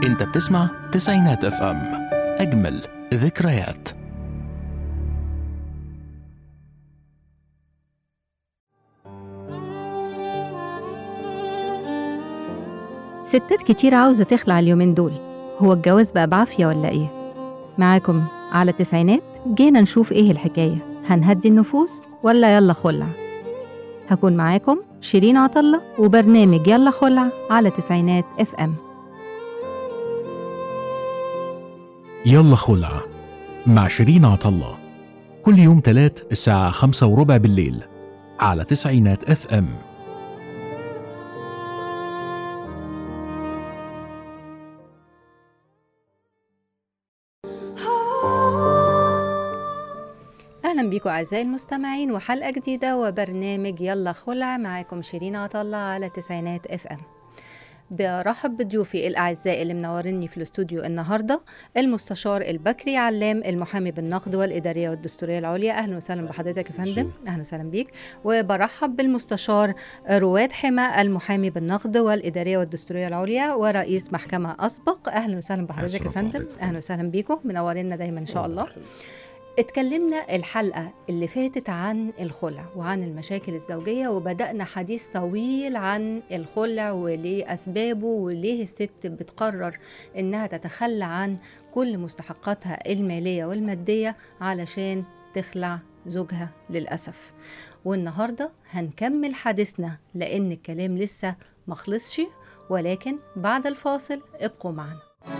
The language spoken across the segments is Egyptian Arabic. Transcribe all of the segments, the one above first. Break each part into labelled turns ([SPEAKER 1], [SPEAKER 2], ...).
[SPEAKER 1] انت بتسمع تسعينات اف ام اجمل ذكريات
[SPEAKER 2] ستات كتير عاوزة تخلع اليومين دول هو الجواز بقى بعافية ولا إيه؟ معاكم على التسعينات جينا نشوف إيه الحكاية هنهدي النفوس ولا يلا خلع هكون معاكم شيرين عطلة وبرنامج يلا خلع على تسعينات اف ام
[SPEAKER 1] يلا خلع مع شيرين عطلة كل يوم تلات الساعة خمسة وربع بالليل على تسعينات اف ام
[SPEAKER 2] أهلا بيكم أعزائي المستمعين وحلقة جديدة وبرنامج يلا خلع معاكم شيرين عطلة على تسعينات اف ام برحب بضيوفي الأعزاء اللي منورني في الاستوديو النهاردة المستشار البكري علام المحامي بالنقد والإدارية والدستورية العليا أهلا وسهلا بحضرتك يا فندم أهلا وسهلا بيك وبرحب بالمستشار رواد حما المحامي بالنقد والإدارية والدستورية العليا ورئيس محكمة أسبق أهلا وسهلا بحضرتك يا فندم أهلا وسهلا بيكم منورنا دايما إن شاء الله اتكلمنا الحلقة اللي فاتت عن الخلع وعن المشاكل الزوجية وبدأنا حديث طويل عن الخلع وليه أسبابه وليه الست بتقرر إنها تتخلى عن كل مستحقاتها المالية والمادية علشان تخلع زوجها للأسف والنهاردة هنكمل حديثنا لأن الكلام لسه مخلصش ولكن بعد الفاصل ابقوا معنا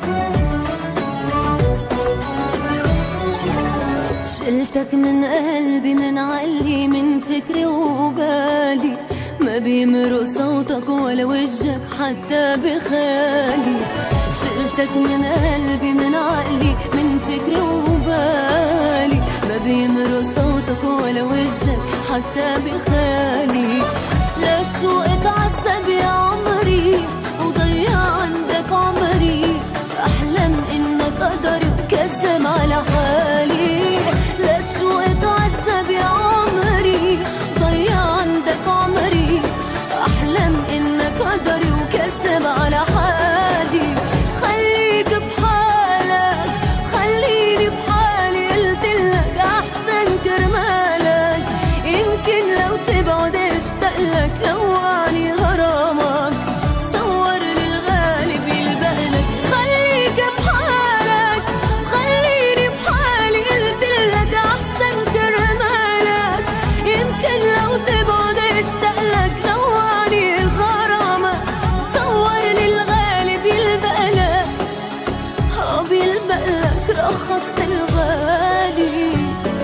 [SPEAKER 3] شلتك من قلبي من عقلي من فكري وبالي ما بيمرق صوتك ولا وجهك حتى بخالي شلتك من قلبي من عقلي من فكري وبالي ما بيمرق صوتك ولا وجهك حتى بخالي لا شو اتعذب يا عمري وضيع عندك عمري احلم انك قدري وكسم على حالي لا شو اتعذب يا عمري ضيع عندك عمري احلم انك قدري وكسم على حالي خليك بحالك خليني بحالي قلتلك احسن كرمالك يمكن لو تبعد اشتاق لك لوعني غرامك صور للغالب يلبقلك خليك بحالك خليني بحالي قلتلك احسن كرمالك يمكن لو تبعد اشتاق لك لوعني غرامك صور للغالب يلبقلك اه بيلبقلك رخصت الغالي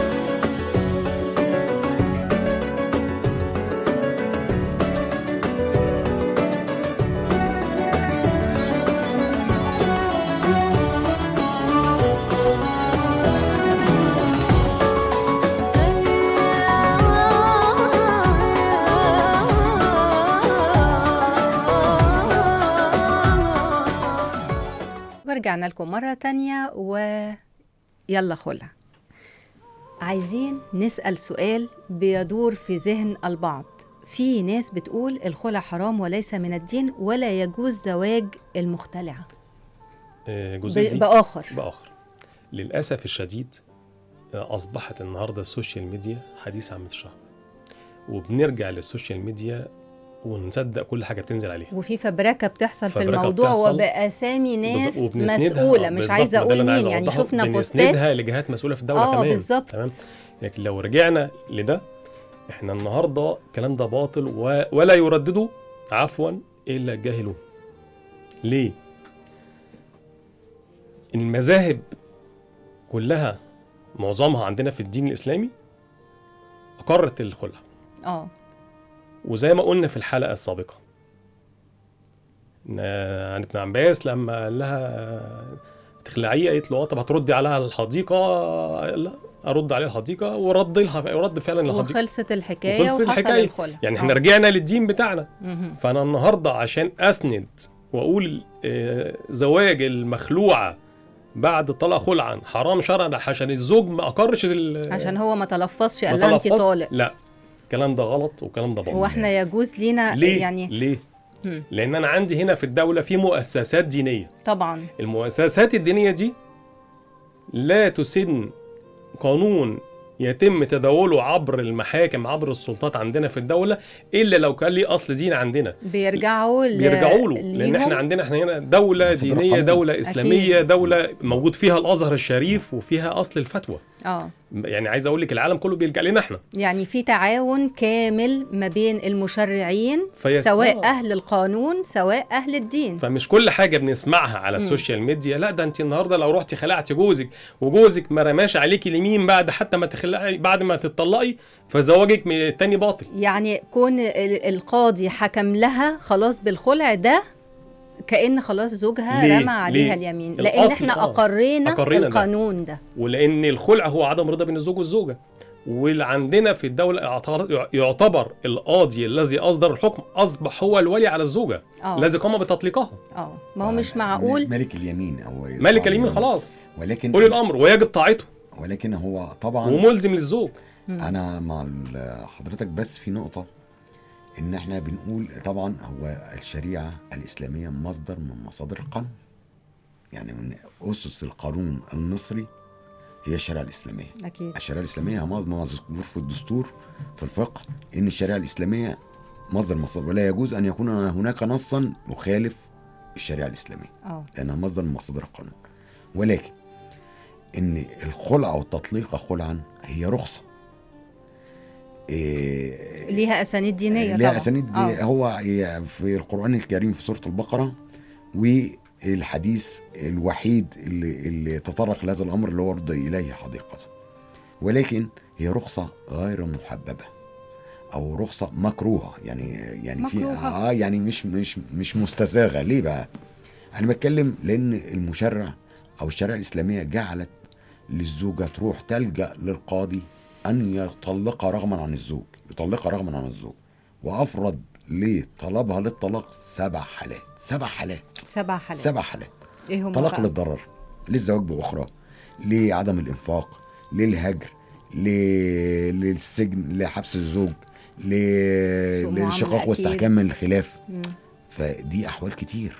[SPEAKER 2] ورجعنا لكم مرة تانية ويلا خلع عايزين نسأل سؤال بيدور في ذهن البعض في ناس بتقول الخلع حرام وليس من الدين ولا يجوز زواج المختلعة
[SPEAKER 4] آه،
[SPEAKER 2] ب-
[SPEAKER 4] جزئية دي
[SPEAKER 2] بآخر
[SPEAKER 4] بآخر للأسف الشديد آه، أصبحت النهاردة السوشيال ميديا حديث عامة الشهر وبنرجع للسوشيال ميديا ونصدق كل حاجة بتنزل عليها
[SPEAKER 2] وفي فبركة بتحصل في
[SPEAKER 4] فبركة
[SPEAKER 2] الموضوع
[SPEAKER 4] بتحصل.
[SPEAKER 2] وبأسامي ناس
[SPEAKER 4] بالظبط، وبنسندها-
[SPEAKER 2] مسؤولة
[SPEAKER 4] آه،
[SPEAKER 2] مش
[SPEAKER 4] بالظبط،
[SPEAKER 2] عايزة
[SPEAKER 4] ما ده اللي
[SPEAKER 2] أقول
[SPEAKER 4] أنا عايز
[SPEAKER 2] مين يعني
[SPEAKER 4] أوضحه.
[SPEAKER 2] شفنا
[SPEAKER 4] بنسندها
[SPEAKER 2] بوستات
[SPEAKER 4] لجهات مسؤولة في الدولة
[SPEAKER 2] اه
[SPEAKER 4] كمان
[SPEAKER 2] بالظبط
[SPEAKER 4] تمام لكن لو رجعنا لده احنا النهارده الكلام ده باطل و... ولا يردده عفوا الا الجاهلون ليه المذاهب كلها معظمها عندنا في الدين الاسلامي اقرت الخلع
[SPEAKER 2] اه
[SPEAKER 4] وزي ما قلنا في الحلقه السابقه إن عن ابن عباس لما قال لها تخلعيه قالت له اه طب هتردي عليها الحديقه لا ارد عليها الحديقه ورد لها ورد فعلا الحديقه
[SPEAKER 2] وخلصت الحكاية
[SPEAKER 4] وخلصت
[SPEAKER 2] وحصل
[SPEAKER 4] الحكاية.
[SPEAKER 2] الخلع
[SPEAKER 4] يعني احنا
[SPEAKER 2] آه.
[SPEAKER 4] رجعنا للدين بتاعنا
[SPEAKER 2] مهم.
[SPEAKER 4] فانا النهارده عشان اسند واقول آه، زواج المخلوعه بعد الطلاق خلعا حرام شرعا عشان الزوج ما اقرش ال-
[SPEAKER 2] عشان هو ما تلفظش
[SPEAKER 4] ما
[SPEAKER 2] قال لها انت
[SPEAKER 4] تلفظ.
[SPEAKER 2] طالق
[SPEAKER 4] لا الكلام ده غلط والكلام ده باطل
[SPEAKER 2] هو احنا يجوز لينا
[SPEAKER 4] ليه
[SPEAKER 2] يعني
[SPEAKER 4] ليه
[SPEAKER 2] مم.
[SPEAKER 4] لان انا عندي هنا في الدوله في مؤسسات دينيه
[SPEAKER 2] طبعا
[SPEAKER 4] المؤسسات الدينيه دي لا تسن قانون يتم تداوله عبر المحاكم عبر السلطات عندنا في الدوله الا لو كان ليه اصل دين عندنا
[SPEAKER 2] بيرجعوا ل...
[SPEAKER 4] بيرجعوا له لان
[SPEAKER 2] ليهم.
[SPEAKER 4] احنا عندنا احنا هنا دوله
[SPEAKER 5] مصادر
[SPEAKER 4] دينيه
[SPEAKER 5] القانون.
[SPEAKER 4] دوله اسلاميه
[SPEAKER 2] أكيد.
[SPEAKER 4] دوله موجود فيها الازهر الشريف وفيها اصل الفتوى
[SPEAKER 2] اه
[SPEAKER 4] يعني عايز اقول لك العالم كله بيلجا لنا احنا
[SPEAKER 2] يعني في تعاون كامل ما بين المشرعين
[SPEAKER 4] فيس-
[SPEAKER 2] سواء
[SPEAKER 4] آه.
[SPEAKER 2] اهل القانون سواء اهل الدين
[SPEAKER 4] فمش كل حاجه بنسمعها على السوشيال ميديا لا ده انت النهارده لو رحتي خلعتي جوزك وجوزك ما رماش عليكي اليمين بعد حتى ما تخلعي بعد ما تطلقي فزواجك من التاني باطل
[SPEAKER 2] يعني كون ال- القاضي حكم لها خلاص بالخلع ده كأن خلاص زوجها
[SPEAKER 4] ليه؟
[SPEAKER 2] رمى عليها
[SPEAKER 4] ليه؟
[SPEAKER 2] اليمين لأن
[SPEAKER 4] الأصل،
[SPEAKER 2] احنا
[SPEAKER 4] آه.
[SPEAKER 2] أقرينا,
[SPEAKER 4] أقرينا ده.
[SPEAKER 2] القانون ده
[SPEAKER 4] ولان الخلع هو عدم رضا بين الزوج والزوجه واللي عندنا في الدولة اعتبر- يعتبر القاضي الذي أصدر الحكم أصبح هو الولي على الزوجة
[SPEAKER 2] اه
[SPEAKER 4] الذي قام بتطليقها
[SPEAKER 2] اه ما هو مش معقول
[SPEAKER 5] ملك اليمين او
[SPEAKER 4] ملك اليمين خلاص
[SPEAKER 5] ولكن
[SPEAKER 4] ولي الأمر ويجب طاعته
[SPEAKER 5] ولكن هو طبعا
[SPEAKER 4] وملزم للزوج
[SPEAKER 5] انا مع ال- حضرتك بس في نقطه ان احنا بنقول طبعا هو الشريعه الاسلاميه مصدر من مصادر القانون يعني من اسس القانون المصري هي الشريعه الاسلاميه
[SPEAKER 2] أكيد
[SPEAKER 5] الشريعه الاسلاميه ما مذكور في الدستور في الفقه ان الشريعه الاسلاميه مصدر مصادر ولا يجوز ان يكون هناك نصا يخالف الشريعه الاسلاميه
[SPEAKER 2] اه
[SPEAKER 5] لانها مصدر من مصادر القانون ولكن ان الخلع والتطليق خلعا هي رخصه إيه
[SPEAKER 2] ليها أسانيد دينية
[SPEAKER 5] ليها
[SPEAKER 2] طبعا
[SPEAKER 5] اسانيد
[SPEAKER 2] آه.
[SPEAKER 5] هو هي في القران الكريم في سوره البقره والحديث الوحيد اللي, اللي تطرق لهذا الامر اللي هو رد اليه حديقه ولكن هي رخصه غير محببه او رخصه مكروهه يعني يعني في
[SPEAKER 2] مكروهة.
[SPEAKER 5] اه يعني مش مش مش مستساغه ليه بقى انا بتكلم لان المشرع او الشريعه الاسلاميه جعلت للزوجه تروح تلجا للقاضي ان يطلقها رغما عن الزوج يطلقها رغما عن الزوج وافرض لطلبها للطلاق سبع حالات سبع حالات
[SPEAKER 2] سبع حالات
[SPEAKER 5] سبع حالات
[SPEAKER 2] إيه هم
[SPEAKER 5] طلاق
[SPEAKER 2] بقى؟
[SPEAKER 5] للضرر للزواج باخرى لعدم الانفاق للهجر ل... للسجن لحبس الزوج ل...
[SPEAKER 2] سوء معاملة
[SPEAKER 5] للشقاق
[SPEAKER 2] أكيد.
[SPEAKER 5] واستحكام من الخلاف
[SPEAKER 2] مم.
[SPEAKER 5] فدي احوال كتير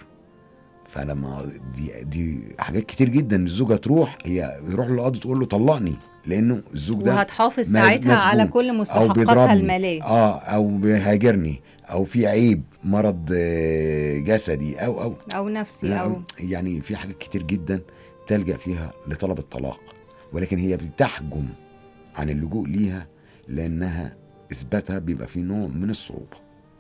[SPEAKER 5] فلما دي دي حاجات كتير جدا الزوجه تروح هي يروح للقاضي تقول له طلقني لانه الزوج ده
[SPEAKER 2] وهتحافظ
[SPEAKER 5] مز-
[SPEAKER 2] ساعتها على
[SPEAKER 5] مسجون.
[SPEAKER 2] كل
[SPEAKER 5] او
[SPEAKER 2] مستحقاتها
[SPEAKER 5] بيضربني
[SPEAKER 2] المالية
[SPEAKER 5] اه او بيهاجرني او في عيب مرض آه، جسدي او او
[SPEAKER 2] أو نفسي أو
[SPEAKER 5] يعني في حاجات كتير جدا تلجا فيها لطلب الطلاق ولكن هي بتحجم عن اللجوء ليها لانها اثباتها بيبقى فيه نوع من الصعوبه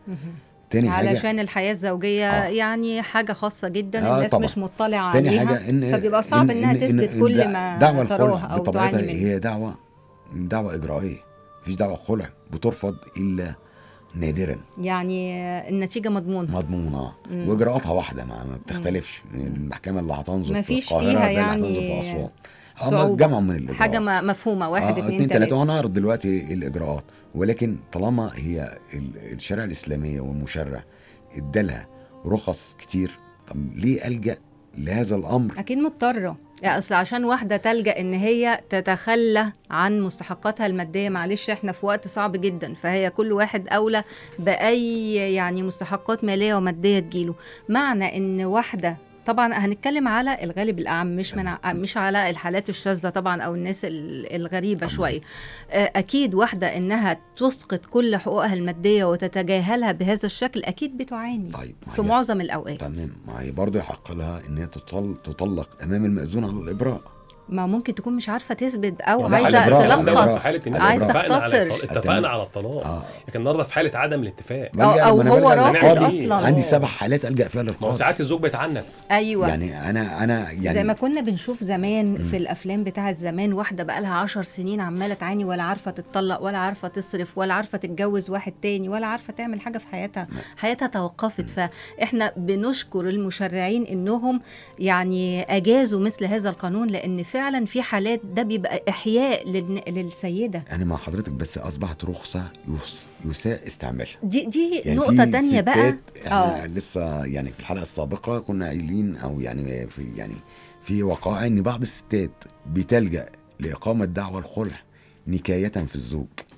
[SPEAKER 5] تاني حاجه
[SPEAKER 2] علشان الحياة الزوجية
[SPEAKER 5] آه.
[SPEAKER 2] يعني حاجة خاصة جدا
[SPEAKER 5] آه،
[SPEAKER 2] الناس
[SPEAKER 5] طبعا.
[SPEAKER 2] مش مطلعة
[SPEAKER 5] تاني
[SPEAKER 2] عليها
[SPEAKER 5] حاجه ان
[SPEAKER 2] فبيبقى صعب إنها تثبت كل
[SPEAKER 5] الدع-
[SPEAKER 2] ما
[SPEAKER 5] دعوه
[SPEAKER 2] تروها
[SPEAKER 5] الخلع
[SPEAKER 2] أو
[SPEAKER 5] بطبيعتها
[SPEAKER 2] تعاني منه
[SPEAKER 5] هي دعوه دعوه اجرائيه مفيش دعوه خلع بترفض الا نادرا
[SPEAKER 2] يعني النتيجة مضمونة
[SPEAKER 5] مضمونه
[SPEAKER 2] مم.
[SPEAKER 5] واجراءاتها واحده ما, ما بتختلفش المحكمه اللي هتنظر في
[SPEAKER 2] مفيش
[SPEAKER 5] القاهره
[SPEAKER 2] فيها
[SPEAKER 5] زي اللي هتنظر
[SPEAKER 2] يعني
[SPEAKER 5] في اسوان
[SPEAKER 2] صعوبة.
[SPEAKER 5] هم جمعوا من الاجراءات
[SPEAKER 2] حاجة ما- مفهومة واحد
[SPEAKER 5] آه
[SPEAKER 2] اتنين
[SPEAKER 5] اتنين تلاته
[SPEAKER 2] تلاتة
[SPEAKER 5] وهنعرض دلوقتي الاجراءات ولكن طالما هي ال- الشريعه الاسلاميه والمشرع ادالها رخص كتير طب ليه الجا لهذا الامر
[SPEAKER 2] أكيد مضطرة يعني أصل عشان واحدة تلجأ إن هي تتخلى عن مستحقاتها المادية معلش إحنا في وقت صعب جدا فهي كل واحد أولى بأي يعني مستحقات مالية ومادية تجيله معنى إن واحدة طبعا هنتكلم على الغالب الاعم مش من ع- مش على الحالات الشاذه طبعا او الناس ال- الغريبه
[SPEAKER 5] طبعاً.
[SPEAKER 2] شويه آه، اكيد واحده انها تسقط كل حقوقها الماديه وتتجاهلها بهذا الشكل اكيد بتعاني
[SPEAKER 5] طيب ما
[SPEAKER 2] في
[SPEAKER 5] هي-
[SPEAKER 2] معظم الاوقات
[SPEAKER 5] تمام ما هي برضه يحق لها ان هي تطل... تطلق امام المأذون على الابراء
[SPEAKER 2] ما ممكن تكون مش عارفة تثبت أو
[SPEAKER 5] لا،
[SPEAKER 2] عايزة
[SPEAKER 5] الإبراء،
[SPEAKER 4] ده في
[SPEAKER 2] تلخص
[SPEAKER 4] حالة إن
[SPEAKER 2] عايز
[SPEAKER 4] اتفقنا على
[SPEAKER 2] تختصر
[SPEAKER 4] الطلاق- اتفقنا على الطلاق
[SPEAKER 5] اه
[SPEAKER 4] لكن النهارده في حاله عدم الاتفاق
[SPEAKER 2] أو-
[SPEAKER 5] بلجأ-
[SPEAKER 2] أو
[SPEAKER 5] ما أنا
[SPEAKER 2] هو
[SPEAKER 5] بلجأ
[SPEAKER 2] رافض
[SPEAKER 5] للقاضي.
[SPEAKER 2] أصلاً.
[SPEAKER 5] عندي سبع حالات الجا فيها
[SPEAKER 4] ما هو
[SPEAKER 5] للقاضي
[SPEAKER 4] ساعات الزوج بيتعنت
[SPEAKER 2] أيوة
[SPEAKER 5] يعني انا انا يعني
[SPEAKER 2] زي ما كنا بنشوف زمان في الافلام بتاعت زمان واحده بقى لها عشر سنين عماله تعاني ولا عارفه تتطلق ولا عارفه تصرف ولا عارفه تتجوز واحد تاني ولا عارفه تعمل حاجه في حياتها حياتها توقفت فاحنا بنشكر المشرعين انهم يعني اجازوا مثل هذا القانون لان فعلا في حالات ده بيبقى احياء للن- للسيده
[SPEAKER 5] انا مع حضرتك بس اصبحت رخصه يس- يساء استعمالها
[SPEAKER 2] دي دي
[SPEAKER 5] يعني
[SPEAKER 2] نقطه
[SPEAKER 5] في
[SPEAKER 2] تانية بقى
[SPEAKER 5] ستات احنا لسه يعني في الحلقه السابقه كنا قايلين او يعني في يعني في وقائع ان بعض الستات بتلجا لاقامه دعوى الخلع نكايه في الزوج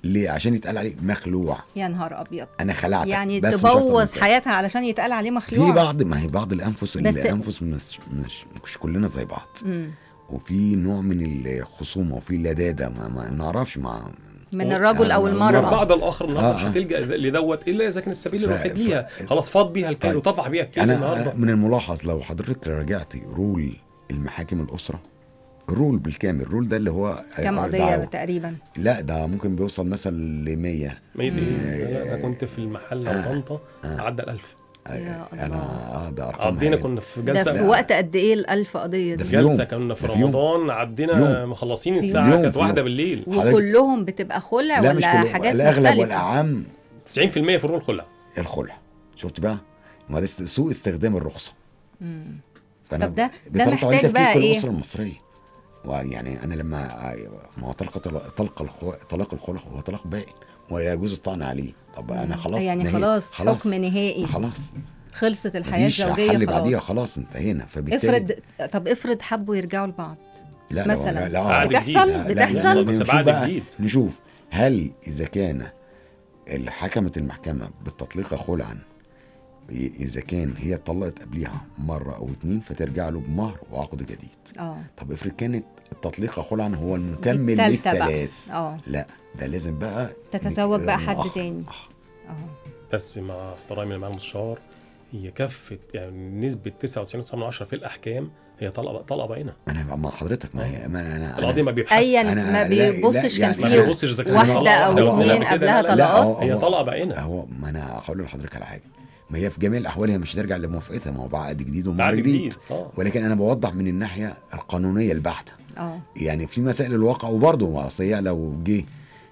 [SPEAKER 5] ليه عشان يتقال عليه مخلوع
[SPEAKER 2] يا نهار ابيض
[SPEAKER 5] انا خلعتك
[SPEAKER 2] يعني
[SPEAKER 5] بس مش أكتر من
[SPEAKER 2] تبوظ
[SPEAKER 5] كده.
[SPEAKER 2] حياتها علشان يتقال عليه مخلوع
[SPEAKER 5] في بعض ما هي بعض الانفس
[SPEAKER 2] بس-
[SPEAKER 5] الانفس مش مش, مش كلنا زي بعض
[SPEAKER 2] مم.
[SPEAKER 5] وفي نوع من الخصومه وفي اللداده ما, ما نعرفش مع
[SPEAKER 2] من الرجل او
[SPEAKER 5] آه،
[SPEAKER 2] المراه
[SPEAKER 4] البعض الاخر النهارده
[SPEAKER 5] آه،
[SPEAKER 4] مش
[SPEAKER 5] آه.
[SPEAKER 4] هتلجا لدوت الا اذا كان السبيل
[SPEAKER 5] ف-
[SPEAKER 4] الوحيد
[SPEAKER 5] ف-
[SPEAKER 4] ليها خلاص فاض بيها الكيل
[SPEAKER 5] طيب.
[SPEAKER 4] وطفح بيها الكيل
[SPEAKER 5] انا
[SPEAKER 4] النهارده
[SPEAKER 5] من الملاحظ لو حضرتك راجعتي رول المحاكم الاسره الرول بالكامل الرول ده اللي هو
[SPEAKER 2] كم قضيه
[SPEAKER 5] دعوة.
[SPEAKER 2] تقريبا
[SPEAKER 5] لا ده ممكن بيوصل مثلا ل 100
[SPEAKER 4] ما يدري انا أنا كنت في المحل او طنطا عدى الألف
[SPEAKER 2] يا
[SPEAKER 5] انا
[SPEAKER 2] الله.
[SPEAKER 5] اه ده ارقام
[SPEAKER 4] عدينا
[SPEAKER 5] هايلة.
[SPEAKER 4] كنا في
[SPEAKER 2] ده
[SPEAKER 4] جلسه
[SPEAKER 2] في وقت قد ايه الألف قضيه
[SPEAKER 5] ده
[SPEAKER 2] دي
[SPEAKER 5] في يوم.
[SPEAKER 4] جلسه كنا في
[SPEAKER 5] ده في يوم.
[SPEAKER 4] رمضان عدينا
[SPEAKER 5] يوم.
[SPEAKER 4] مخلصين
[SPEAKER 2] في
[SPEAKER 4] الساعه
[SPEAKER 5] يوم.
[SPEAKER 4] كانت
[SPEAKER 5] في
[SPEAKER 4] واحده
[SPEAKER 5] يوم.
[SPEAKER 4] بالليل
[SPEAKER 5] حضرتك-
[SPEAKER 2] وكلهم بتبقى خلع
[SPEAKER 5] لا مش
[SPEAKER 2] ولا
[SPEAKER 5] كله
[SPEAKER 2] حاجات
[SPEAKER 5] الاغلب
[SPEAKER 2] مختلفه
[SPEAKER 5] والعام
[SPEAKER 4] 90% في الرول خلع
[SPEAKER 5] الخلع شفت بقى ما ده است- سوء استخدام الرخصه
[SPEAKER 2] مم.
[SPEAKER 5] فانا
[SPEAKER 2] طب ده- ده
[SPEAKER 5] بطريقة
[SPEAKER 2] محتاج
[SPEAKER 5] عملية
[SPEAKER 2] بقى
[SPEAKER 5] في كل
[SPEAKER 2] إيه؟
[SPEAKER 5] الاسره المصريه ويعني انا لما ما هو طلق طلق الخو... طلاق الخلع هو طلاق باين ولا يجوز الطعن عليه طب انا خلاص
[SPEAKER 2] يعني
[SPEAKER 5] نهي-
[SPEAKER 2] خلاص, حكم نهائي
[SPEAKER 5] خلاص
[SPEAKER 2] خلصت الحياه
[SPEAKER 5] مفيش
[SPEAKER 2] الزوجيه
[SPEAKER 5] حل بعديها
[SPEAKER 2] خلاص
[SPEAKER 5] خلاص انتهينا فبالتالي
[SPEAKER 2] افرض طب افرض حبوا يرجعوا لبعض
[SPEAKER 5] لا لا
[SPEAKER 2] مثلاً.
[SPEAKER 5] لا, لا
[SPEAKER 4] بعد
[SPEAKER 2] بتحصل
[SPEAKER 4] جديد.
[SPEAKER 5] لا، لا،
[SPEAKER 2] بتحصل
[SPEAKER 5] لا،
[SPEAKER 4] بس
[SPEAKER 5] نشوف
[SPEAKER 4] بعد
[SPEAKER 5] بقى-
[SPEAKER 4] جديد.
[SPEAKER 5] نشوف هل اذا كان اللي حكمت المحكمه بالتطليق خلعا ي- اذا كان هي اتطلقت قبليها مره او اتنين فترجع له بمهر وعقد جديد
[SPEAKER 2] اه
[SPEAKER 5] طب افرض كانت التطليق خلعا هو المكمل
[SPEAKER 2] التالتة بقى.
[SPEAKER 5] للثلاث
[SPEAKER 2] اه
[SPEAKER 5] لا ده لازم بقى
[SPEAKER 2] تتزوج بقى حد
[SPEAKER 5] مؤخر.
[SPEAKER 2] تاني.
[SPEAKER 5] آه.
[SPEAKER 2] اه
[SPEAKER 4] بس مع احترامي لمعالي المستشار هي كفه يعني نسبه 99.9 في الاحكام هي طلقه طلقه باينه
[SPEAKER 5] انا مع حضرتك ما هي ما انا انا
[SPEAKER 4] القاضي ما بيبحثش
[SPEAKER 2] ايا
[SPEAKER 5] أنا-
[SPEAKER 2] ما
[SPEAKER 5] لا- لا،
[SPEAKER 2] بيبصش كان
[SPEAKER 5] يعني-
[SPEAKER 4] ما
[SPEAKER 2] فيه
[SPEAKER 4] بيبصش اذا كان
[SPEAKER 2] واحدة
[SPEAKER 4] طلقة
[SPEAKER 2] أو
[SPEAKER 4] ولا
[SPEAKER 2] اتنين
[SPEAKER 4] كده،
[SPEAKER 2] قبلها
[SPEAKER 4] لا، لا،
[SPEAKER 2] طلقات.
[SPEAKER 5] هو-
[SPEAKER 4] هي
[SPEAKER 5] هو-
[SPEAKER 4] طلقه باينه
[SPEAKER 5] هو ما انا هقول لحضرتك على حاجه ما هي في جميع الاحوال هي مش هترجع لموافقتها ما هو بعقد جديد ومهر
[SPEAKER 4] بعد
[SPEAKER 5] جديد,
[SPEAKER 4] جديد اه
[SPEAKER 5] ولكن انا بوضح من الناحيه القانونيه البحته
[SPEAKER 2] اه
[SPEAKER 5] يعني في مسائل الواقع وبرضه اصل هي لو جه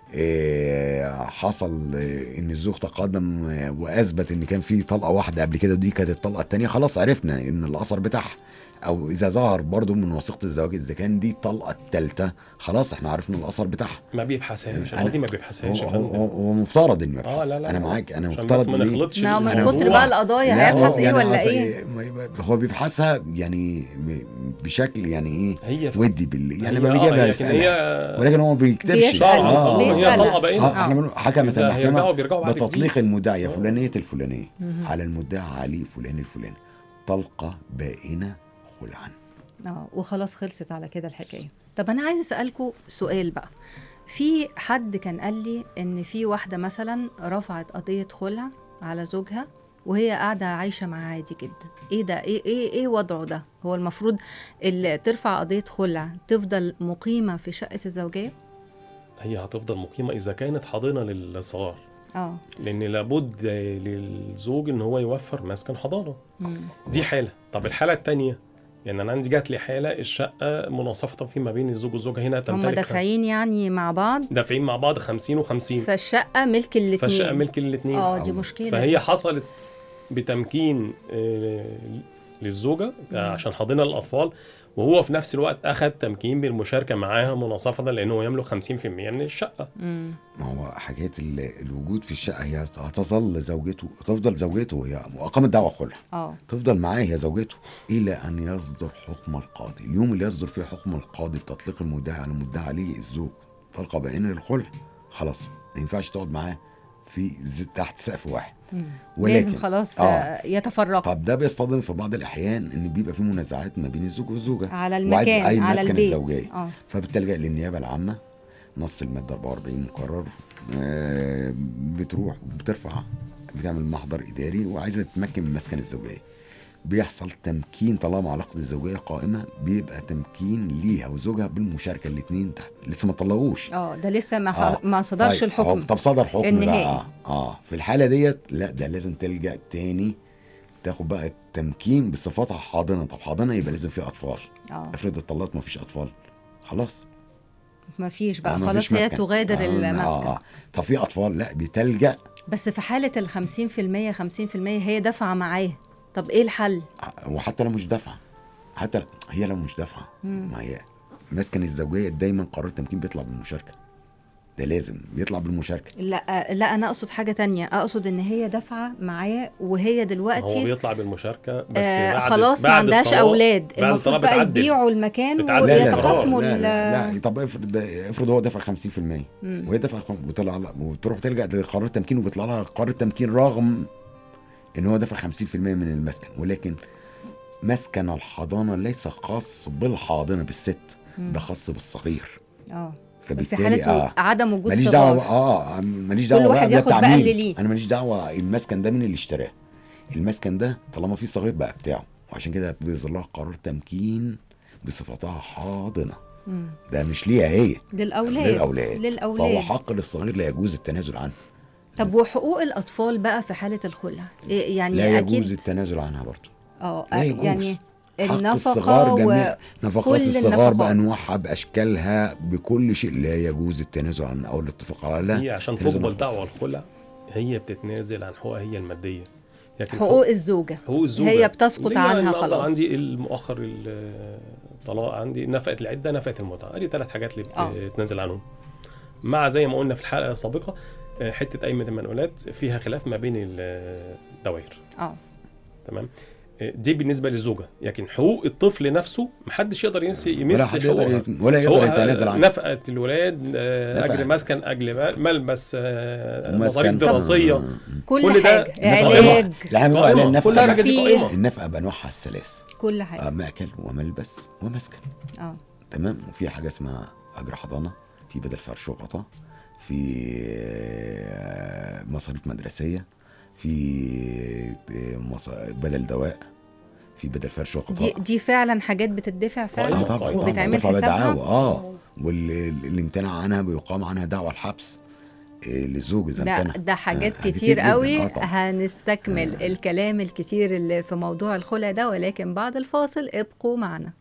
[SPEAKER 5] آه، حصل آه، ان الزوج تقدم آه، واثبت ان كان في طلقه واحده قبل كده ودي كانت الطلقه الثانيه خلاص عرفنا ان الاثر بتاعها او اذا ظهر برضه من وثيقه الزواج اذا كان دي الطلقه الثالثه خلاص احنا عرفنا الاثر بتاعها
[SPEAKER 4] ما بيبحثهاش
[SPEAKER 5] أنا-
[SPEAKER 4] القاضي ما
[SPEAKER 5] هو,
[SPEAKER 4] بيبحثهاش يا
[SPEAKER 5] هو,
[SPEAKER 4] فندم
[SPEAKER 5] هو, هو مفترض انه
[SPEAKER 4] اه
[SPEAKER 5] يبحث
[SPEAKER 4] لا لا
[SPEAKER 5] انا
[SPEAKER 4] لا.
[SPEAKER 5] معاك انا
[SPEAKER 4] عشان
[SPEAKER 5] مفترض
[SPEAKER 4] بس ما
[SPEAKER 5] ليه؟
[SPEAKER 4] نخلطش
[SPEAKER 2] ما هو من
[SPEAKER 4] الموضوع.
[SPEAKER 2] كتر بقى القضايا
[SPEAKER 5] لا،
[SPEAKER 2] هيبحث
[SPEAKER 5] هو
[SPEAKER 2] ايه
[SPEAKER 5] يعني
[SPEAKER 2] ولا
[SPEAKER 5] أصل
[SPEAKER 2] ايه
[SPEAKER 5] ما- هو بيبحثها يعني ب- بشكل يعني ايه
[SPEAKER 4] هي ف-
[SPEAKER 5] ودي بال يعني
[SPEAKER 4] هي-
[SPEAKER 5] ما
[SPEAKER 4] آه،
[SPEAKER 5] بيجيبها
[SPEAKER 4] لكن
[SPEAKER 5] يسألها
[SPEAKER 4] هي
[SPEAKER 5] ولكن هو ما بيكتبش
[SPEAKER 2] بيسأل.
[SPEAKER 5] اه
[SPEAKER 4] طبعا هي
[SPEAKER 2] بيسألها.
[SPEAKER 4] طلقه باينه
[SPEAKER 5] اه احنا بنقول حكمت
[SPEAKER 4] إذا هيرجعوا
[SPEAKER 5] المحكمه
[SPEAKER 4] بيرجعوا بعد
[SPEAKER 5] بتطليق
[SPEAKER 4] جديد.
[SPEAKER 5] المدعية
[SPEAKER 4] آه.
[SPEAKER 5] فلانية الفلانية
[SPEAKER 2] مهم.
[SPEAKER 5] على المدعى علي فلان الفلاني طلقة بائنة خلعا
[SPEAKER 2] اه وخلاص خلصت على كده الحكايه طب انا عايز اسالكم سؤال بقى في حد كان قال لي ان في واحده مثلا رفعت قضيه خلع على زوجها وهي قاعده عايشه معاه عادي جدا ايه ده ايه ايه ايه وضعه ده هو المفروض اللي ترفع قضيه خلع تفضل مقيمه في شقه الزوجيه
[SPEAKER 4] هي هتفضل مقيمه اذا كانت حاضنه للصغار
[SPEAKER 2] اه
[SPEAKER 4] لان لابد للزوج ان هو يوفر مسكن حضانه
[SPEAKER 2] مم.
[SPEAKER 4] دي حاله طب الحاله الثانيه يعني انا عندي جات لي حاله الشقه مناصفه فيما بين الزوج والزوجه هنا
[SPEAKER 2] هم
[SPEAKER 4] تمتلك
[SPEAKER 2] دافعين يعني مع بعض
[SPEAKER 4] دافعين مع بعض 50 و50
[SPEAKER 2] فالشقه ملك الاثنين
[SPEAKER 4] فالشقه ملك الاثنين
[SPEAKER 2] اه دي مشكله
[SPEAKER 4] فهي
[SPEAKER 2] دي.
[SPEAKER 4] حصلت بتمكين آه، للزوجه عشان حاضنه للاطفال وهو في نفس الوقت اخذ تمكين بالمشاركه معاها مناصفه لانه يملك 50% من الشقه
[SPEAKER 2] مم.
[SPEAKER 5] ما هو حاجات ال- الوجود في الشقة هي هتظل زوجته تفضل زوجته هي أقامت دعوة خلع
[SPEAKER 2] اه
[SPEAKER 5] تفضل معاه هي زوجته إلى أن يصدر حكم القاضي اليوم اللي يصدر فيه حكم القاضي بتطليق المدعي على المدعى عليه الزوج طلقة بائنة للخلع خلاص ما ينفعش تقعد معاه في ز- تحت سقف واحد
[SPEAKER 2] مم.
[SPEAKER 5] ولكن
[SPEAKER 2] لازم خلاص
[SPEAKER 5] آه.
[SPEAKER 2] آه. يتفرقوا
[SPEAKER 5] طب ده بيصطدم في بعض الأحيان إن بيبقى في منازعات ما بين الزوج والزوجة
[SPEAKER 2] على
[SPEAKER 5] وعايز
[SPEAKER 2] المكان
[SPEAKER 5] أي
[SPEAKER 2] على
[SPEAKER 5] مسكن
[SPEAKER 2] البيت
[SPEAKER 5] الزوجية
[SPEAKER 2] اه
[SPEAKER 5] فبتلجأ للنيابة العامة نص المادة 44 مقرر آه، بتروح وبترفع بتعمل محضر إداري وعايزة تتمكن من مسكن الزوجية بيحصل تمكين طالما علاقة الزوجية قائمة بيبقى تمكين ليها وزوجها بالمشاركة الاتنين تحت لسه ما طلقوش
[SPEAKER 2] اه ده لسه ما,
[SPEAKER 5] آه.
[SPEAKER 2] ما صدرش
[SPEAKER 5] طيب،
[SPEAKER 2] الحكم
[SPEAKER 5] أهو، طب صدر حكم
[SPEAKER 2] النهائي.
[SPEAKER 5] بقى اه في الحالة ديت لا ده لازم تلجأ تاني تاخد بقى التمكين بصفتها حاضنة طب حاضنة يبقى لازم في أطفال
[SPEAKER 2] اه
[SPEAKER 5] افرض اتطلقت ما فيش أطفال خلاص
[SPEAKER 2] ما فيش بقى
[SPEAKER 5] آه، ما
[SPEAKER 2] خلاص
[SPEAKER 5] فيش
[SPEAKER 2] هي
[SPEAKER 5] مسكن.
[SPEAKER 2] تغادر
[SPEAKER 5] آه،
[SPEAKER 2] المسكن
[SPEAKER 5] آه آه. طب في اطفال لا بتلجا
[SPEAKER 2] بس في حالة ال 50% 50% هي دافعة معاه طب ايه الحل؟
[SPEAKER 5] وحتى لو مش دافعه حتى لو- هي لو مش دافعه
[SPEAKER 2] مم.
[SPEAKER 5] ما هي مسكن الزوجيه دايما قرار التمكين بيطلع بالمشاركه ده لازم بيطلع بالمشاركه
[SPEAKER 2] لا لا انا اقصد حاجه تانية اقصد ان هي دافعه معاه وهي
[SPEAKER 4] هو
[SPEAKER 2] دلوقتي
[SPEAKER 4] بيطلع بالمشاركه بس
[SPEAKER 2] آه
[SPEAKER 4] بعد
[SPEAKER 2] خلاص ما
[SPEAKER 4] بعد
[SPEAKER 2] عندهاش
[SPEAKER 4] الطلاق-
[SPEAKER 2] اولاد
[SPEAKER 4] بعد
[SPEAKER 2] المفروض
[SPEAKER 4] الطلاق
[SPEAKER 2] بقى
[SPEAKER 4] بتعدل.
[SPEAKER 2] يبيعوا المكان
[SPEAKER 4] بتعدل.
[SPEAKER 5] لا لا
[SPEAKER 2] ويتخاصموا
[SPEAKER 5] لا,
[SPEAKER 2] ال-
[SPEAKER 5] لا, لا طب افرض افرض هو دافع 50%
[SPEAKER 2] مم.
[SPEAKER 5] وهي دافع خم- وطلع لها- وتروح تلجا لقرار التمكين وبيطلع لها قرار التمكين رغم ان هو دافع 50% من المسكن ولكن مسكن الحضانه ليس خاص بالحاضنه بالست
[SPEAKER 2] مم.
[SPEAKER 5] ده خاص بالصغير
[SPEAKER 2] اه في
[SPEAKER 5] فبالتالي
[SPEAKER 2] حاله
[SPEAKER 5] اه
[SPEAKER 2] عدم وجود
[SPEAKER 5] ماليش
[SPEAKER 2] صغار.
[SPEAKER 5] دعوه اه ماليش
[SPEAKER 2] كل
[SPEAKER 5] دعوه
[SPEAKER 2] واحد
[SPEAKER 5] بقى ده
[SPEAKER 2] ياخد
[SPEAKER 5] بتاع
[SPEAKER 2] بقى
[SPEAKER 5] مين
[SPEAKER 2] اللي ليه.
[SPEAKER 5] انا ماليش دعوه المسكن ده مين اللي اشتراه المسكن ده طالما فيه صغير بقى بتاعه وعشان كده بيصدر لها قرار تمكين بصفتها حاضنه
[SPEAKER 2] مم.
[SPEAKER 5] ده مش ليها هي
[SPEAKER 2] للاولاد
[SPEAKER 5] للاولاد
[SPEAKER 2] للاولاد
[SPEAKER 5] فهو حق للصغير لا يجوز التنازل عنه
[SPEAKER 2] طب وحقوق الاطفال بقى في حاله الخلع إيه يعني
[SPEAKER 5] لا
[SPEAKER 2] اكيد
[SPEAKER 5] يجوز التنازل عنها برضه
[SPEAKER 2] اه
[SPEAKER 5] لا يجوز
[SPEAKER 2] يعني
[SPEAKER 5] حق
[SPEAKER 2] النفقه
[SPEAKER 5] الصغار جميع
[SPEAKER 2] كل
[SPEAKER 5] نفقات الصغار
[SPEAKER 2] النفقات.
[SPEAKER 5] بانواعها باشكالها بكل شيء لا يجوز التنازل عنها او الاتفاق على
[SPEAKER 4] هي عشان
[SPEAKER 5] تنازل
[SPEAKER 4] تقبل
[SPEAKER 5] نفقة
[SPEAKER 4] دعوى
[SPEAKER 5] الصغار.
[SPEAKER 4] الخلع هي بتتنازل عن حقوقها هي الماديه لكن
[SPEAKER 2] حقوق الزوجه
[SPEAKER 4] حقوق الزوجه
[SPEAKER 2] هي بتسقط
[SPEAKER 4] اللي هي
[SPEAKER 2] عنها
[SPEAKER 4] النهاردة
[SPEAKER 2] خلاص.
[SPEAKER 4] عندي المؤخر الطلاق عندي نفقه العده نفقه المتعه دي ثلاث حاجات اللي
[SPEAKER 2] آه.
[SPEAKER 4] بتتنازل عنهم مع زي ما قلنا في الحلقه السابقه آه، حته قايمه المنقولات فيها خلاف ما بين الدوائر
[SPEAKER 2] اه
[SPEAKER 4] تمام آه، دي بالنسبه للزوجه لكن حقوق الطفل نفسه محدش يقدر يمس
[SPEAKER 5] ولا
[SPEAKER 4] يمس
[SPEAKER 5] حد يقدر
[SPEAKER 4] حقوقها.
[SPEAKER 5] يت- ولا يقدر
[SPEAKER 4] حقوقها
[SPEAKER 5] يتنازل عنها
[SPEAKER 4] نفقه الولاد آه،
[SPEAKER 5] نفقة.
[SPEAKER 4] اجر مسكن اجر ملبس آه،
[SPEAKER 5] ومسكن.
[SPEAKER 4] مصاريف دراسيه
[SPEAKER 5] آه.
[SPEAKER 2] كل,
[SPEAKER 4] كل ده
[SPEAKER 2] حاجه
[SPEAKER 4] نفقة.
[SPEAKER 2] علاج
[SPEAKER 5] لا بنقول عليها
[SPEAKER 4] قائمة. كل
[SPEAKER 5] النفقه
[SPEAKER 4] حاجه دي
[SPEAKER 2] ترفيه.
[SPEAKER 4] قائمه
[SPEAKER 5] النفقه بانواعها الثلاث
[SPEAKER 2] كل حاجه
[SPEAKER 5] آه، مأكل وملبس ومسكن
[SPEAKER 2] اه
[SPEAKER 5] تمام وفي حاجه اسمها اجر حضانه في بدل فرش وغطاء في آه، مصاريف مدرسيه في آه، مص- بدل دواء في بدل فرش
[SPEAKER 2] دي
[SPEAKER 5] وغطاء
[SPEAKER 2] دي فعلا حاجات بتدفع
[SPEAKER 5] اه
[SPEAKER 2] فعلا
[SPEAKER 5] طبعا طبعا
[SPEAKER 2] وبيتعمل
[SPEAKER 5] دفع
[SPEAKER 2] حسابها
[SPEAKER 5] بدعاوى اه والامتناع عنها بيقام عنها دعوى الحبس آه، للزوج اذا
[SPEAKER 2] ده
[SPEAKER 5] امتنع
[SPEAKER 2] ده حاجات
[SPEAKER 5] آه،
[SPEAKER 2] كتير
[SPEAKER 5] جداً.
[SPEAKER 2] قوي
[SPEAKER 5] آه، طبعاً.
[SPEAKER 2] هنستكمل الكلام الكتير اللي في موضوع الخلع ده ولكن بعد الفاصل ابقوا معنا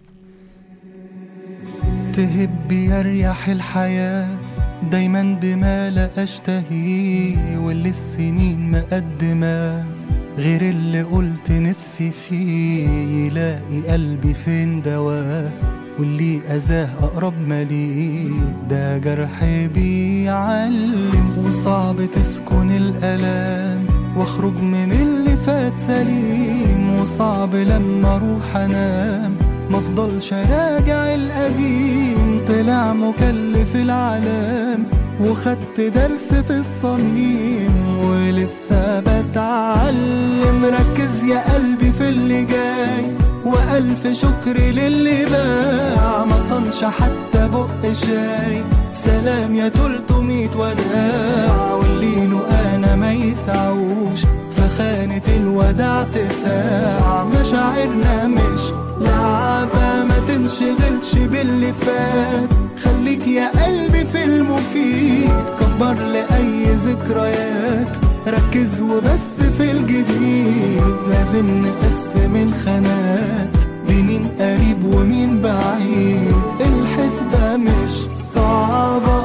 [SPEAKER 6] تهب يريح الحياة دايما بما لا أشتهيه واللي السنين مقدمة غير اللي قلت نفسي فيه يلاقي قلبي فين دواه واللي أذاه أقرب ما ليه ده جرح بيعلم وصعب تسكن الألام واخرج من اللي فات سليم وصعب لما اروح انام مفضلش راجع القديم طلع مكلف العالم وخدت درس في الصميم ولسه بتعلم ركز يا قلبي في اللي جاي وألف شكر للي باع ما صنش حتى بق شاي سلام يا تلتمية وداع واللي له أنا ما يسعوش فخانة الوداع تساع مشاعرنا مش لعبة ما تنشغلش باللي فات خليك يا قلبي في المفيد كبر لأي ذكريات ركز وبس في الجديد لازم نقسم الخانات بمين قريب ومين بعيد الحسبة مش صعبة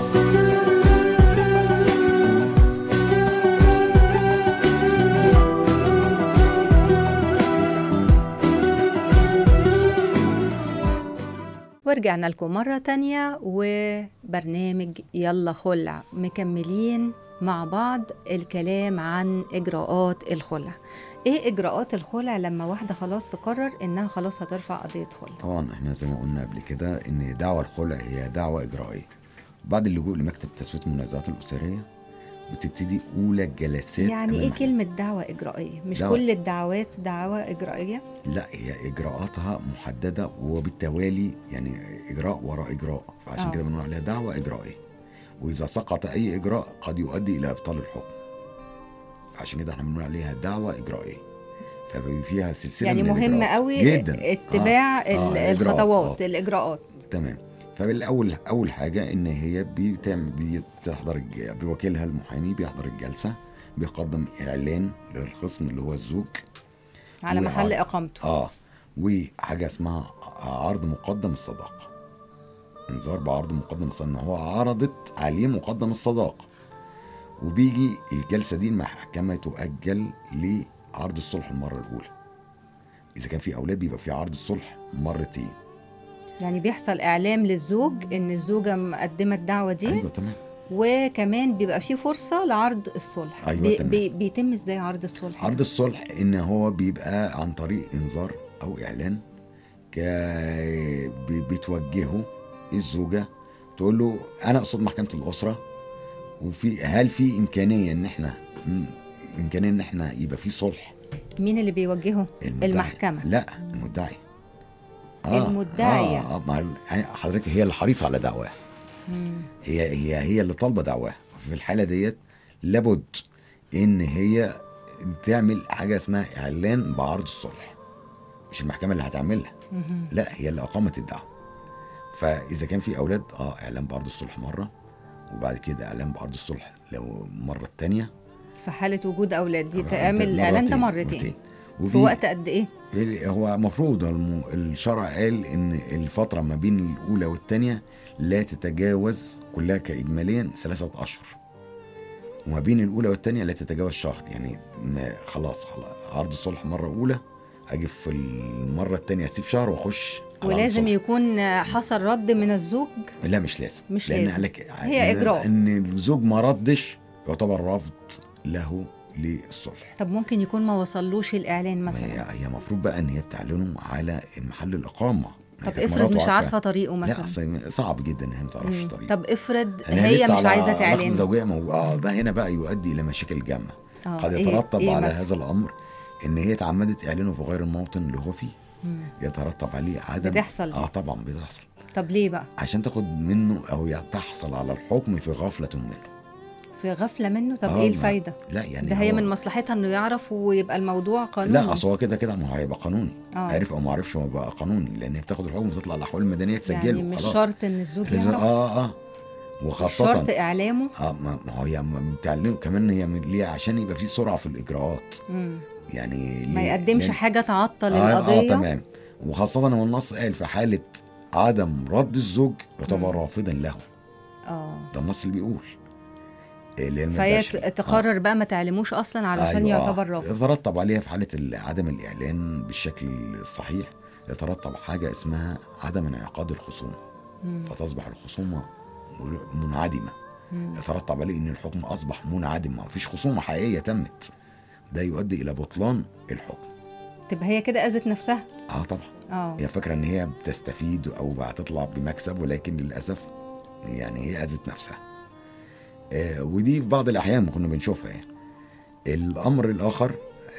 [SPEAKER 2] ورجعنا لكم مرة تانية وبرنامج يلا خلع مكملين مع بعض الكلام عن إجراءات الخلع إيه إجراءات الخلع لما واحدة خلاص تقرر إنها خلاص هترفع قضية خلع
[SPEAKER 5] طبعا احنا زي ما قلنا قبل كده ان دعوى الخلع هي دعوى اجرائيه بعد اللجوء لمكتب تسويه المنازعات الاسريه بتبتدي اولى الجلسات
[SPEAKER 2] يعني إيه
[SPEAKER 5] أمام
[SPEAKER 2] كلمة دعوة إجرائية؟ مش
[SPEAKER 5] دعوة.
[SPEAKER 2] كل الدعوات دعوة إجرائية؟
[SPEAKER 5] لا هي اجراءاتها محدده وبالتوالي يعني اجراء وراء اجراء فعشان
[SPEAKER 2] آه.
[SPEAKER 5] كده بنقول عليها دعوه اجرائيه واذا سقط اي اجراء قد يؤدي الى ابطال الحكم عشان كده احنا بنقول عليها دعوه اجرائيه ففيها سلسله
[SPEAKER 2] يعني
[SPEAKER 5] من
[SPEAKER 2] مهم
[SPEAKER 5] الإجراءات.
[SPEAKER 2] قوي
[SPEAKER 5] جدا
[SPEAKER 2] اتباع
[SPEAKER 5] آه. آه.
[SPEAKER 2] ال-
[SPEAKER 5] الإجراءات.
[SPEAKER 2] الخطوات
[SPEAKER 5] آه.
[SPEAKER 2] الإجراءات
[SPEAKER 5] تمام فالاول اول حاجه ان هي بتعمل بتحضر الج- بوكيلها المحامي بيحضر الجلسه بيقدم اعلان للخصم اللي هو الزوج
[SPEAKER 2] على
[SPEAKER 5] وعرض.
[SPEAKER 2] محل إقامته
[SPEAKER 5] اه وحاجه اسمها عرض مقدم الصداقه انذار بعرض مقدم الصداقه ان هو عرضت عليه مقدم الصداقه وبيجي الجلسه دي المحكمه تؤجل لعرض الصلح المره الاولى اذا كان في اولاد بيبقى في عرض الصلح مرتين
[SPEAKER 2] يعني بيحصل إعلام للزوج إن الزوجة مقدمة الدعوة دي
[SPEAKER 5] ايوه تمام
[SPEAKER 2] وكمان بيبقى فيه فرصه لعرض الصلح
[SPEAKER 5] أيوة،
[SPEAKER 2] بي
[SPEAKER 5] تمام.
[SPEAKER 2] بي بيتم ازاي عرض الصلح
[SPEAKER 5] عرض الصلح ان هو بيبقى عن طريق انذار او اعلان ك بي- بتوجهه الزوجه تقول له انا قصاد محكمه الاسره وفي هل في امكانيه ان احنا م- امكانيه ان احنا يبقى في صلح
[SPEAKER 2] مين اللي بيوجهه
[SPEAKER 5] المدعي.
[SPEAKER 2] المحكمة.
[SPEAKER 5] لا المدعي
[SPEAKER 2] المدعية.
[SPEAKER 5] اه, آه ما ال- حضرتك هي اللي حريصه على دعواه
[SPEAKER 2] مم.
[SPEAKER 5] هي هي هي اللي طالبه دعواه في الحاله ديت لابد ان هي تعمل حاجه اسمها اعلان بعرض الصلح مش المحكمه اللي هتعملها
[SPEAKER 2] مهم.
[SPEAKER 5] لا هي اللي اقامت الدعوه فاذا كان في اولاد اه اعلان بعرض الصلح مره وبعد كده اعلان بعرض الصلح لو المره الثانيه
[SPEAKER 2] في حاله وجود اولاد دي تعمل الاعلان ده مرتين في
[SPEAKER 5] وفي
[SPEAKER 2] وقت قد ايه
[SPEAKER 5] هو المفروض الم- الشرع قال ان الفتره ما بين الاولى والثانيه لا تتجاوز كلها كاجماليا ثلاثه اشهر وما بين الاولى والثانيه لا تتجاوز شهر يعني ما خلاص خلاص عرض الصلح مره اولى اجي في المره الثانيه اسيب شهر واخش على عرض
[SPEAKER 2] ولازم
[SPEAKER 5] الصلح.
[SPEAKER 2] يكون حصل رد من الزوج
[SPEAKER 5] لا مش لازم
[SPEAKER 2] مش
[SPEAKER 5] لان
[SPEAKER 2] لازم.
[SPEAKER 5] قالك
[SPEAKER 2] هي
[SPEAKER 5] إن-
[SPEAKER 2] إجراء.
[SPEAKER 5] ان الزوج ما ردش يعتبر رفض له للصلح
[SPEAKER 2] طب ممكن يكون ما وصلوش الاعلان
[SPEAKER 5] ما
[SPEAKER 2] مثلا
[SPEAKER 5] هي هي المفروض بقى ان هي بتعلنه على محل الاقامه ما
[SPEAKER 2] طب
[SPEAKER 5] هي كانت
[SPEAKER 2] افرض
[SPEAKER 5] مراته
[SPEAKER 2] مش عارفه طريقه
[SPEAKER 5] لا
[SPEAKER 2] مثلا
[SPEAKER 5] أصل صعب جدا ان هي ما تعرفش
[SPEAKER 2] مم.
[SPEAKER 5] طريقه
[SPEAKER 2] طب افرض
[SPEAKER 5] أنا
[SPEAKER 2] هي
[SPEAKER 5] لسه
[SPEAKER 2] مش
[SPEAKER 5] على
[SPEAKER 2] عايزه
[SPEAKER 5] علاقة
[SPEAKER 2] تعلن
[SPEAKER 5] زوجيه مو... اه ده هنا بقى يؤدي الى مشاكل جامه
[SPEAKER 2] آه،
[SPEAKER 5] قد
[SPEAKER 2] إيه-
[SPEAKER 5] يترتب
[SPEAKER 2] إيه
[SPEAKER 5] على
[SPEAKER 2] مثلا؟
[SPEAKER 5] هذا الامر ان هي تعمدت اعلانه في غير الموطن اللي هو فيه
[SPEAKER 2] مم.
[SPEAKER 5] يترتب عليه عدم
[SPEAKER 2] بتحصل دي.
[SPEAKER 5] اه طبعا بتحصل
[SPEAKER 2] طب ليه بقى
[SPEAKER 5] عشان تاخد منه او تحصل على الحكم في غفله منه
[SPEAKER 2] في غفله منه طب
[SPEAKER 5] آه،
[SPEAKER 2] ايه
[SPEAKER 5] ما-
[SPEAKER 2] الفايده
[SPEAKER 5] لا يعني
[SPEAKER 2] ده هي
[SPEAKER 5] هو-
[SPEAKER 2] من مصلحتها انه يعرف ويبقى الموضوع قانوني
[SPEAKER 5] لا اصل هو كده كده ما هو هيبقى قانوني
[SPEAKER 2] آه.
[SPEAKER 5] عارف او ما عرفش هو بقى قانوني لان هي بتاخد الحكم وتطلع الاحوال المدنيه تسجله
[SPEAKER 2] يعني مش
[SPEAKER 5] خلاص.
[SPEAKER 2] شرط ان الزوج
[SPEAKER 5] لازم-
[SPEAKER 2] يعرف
[SPEAKER 5] اه اه وخاصه
[SPEAKER 2] شرط اعلامه
[SPEAKER 5] اه ما ما هو هي ما بتعلمه كمان هي من- ليه عشان يبقى في سرعه في الاجراءات
[SPEAKER 2] مم.
[SPEAKER 5] يعني
[SPEAKER 2] ما
[SPEAKER 5] ليه؟
[SPEAKER 2] يقدمش
[SPEAKER 5] لأن-
[SPEAKER 2] حاجه تعطل
[SPEAKER 5] آه,
[SPEAKER 2] القضيه
[SPEAKER 5] اه تمام وخاصه هو النص قال في حاله عدم رد الزوج يعتبر
[SPEAKER 2] مم.
[SPEAKER 5] رافضا له
[SPEAKER 2] اه
[SPEAKER 5] ده النص اللي بيقول إيه اللي هي
[SPEAKER 2] فهي
[SPEAKER 5] المادة
[SPEAKER 2] ت- تقرر بقى ما تعلموش اصلا علشان
[SPEAKER 5] أيوة، آه.
[SPEAKER 2] يعتبر رفض
[SPEAKER 5] يترتب عليها في حاله ال- عدم الاعلان بالشكل الصحيح يترتب حاجه اسمها عدم انعقاد الخصومه
[SPEAKER 2] مم.
[SPEAKER 5] فتصبح الخصومه منعدمه
[SPEAKER 2] مم.
[SPEAKER 5] يترتب عليه ان الحكم اصبح منعدم ما فيش خصومه حقيقيه تمت ده يؤدي الى بطلان الحكم
[SPEAKER 2] تبقى هي كده اذت نفسها
[SPEAKER 5] اه طبعا
[SPEAKER 2] اه
[SPEAKER 5] هي فاكره ان هي بتستفيد او هتطلع بمكسب ولكن للاسف يعني هي اذت نفسها آه ودي في بعض الاحيان كنا بنشوفها يعني الامر الاخر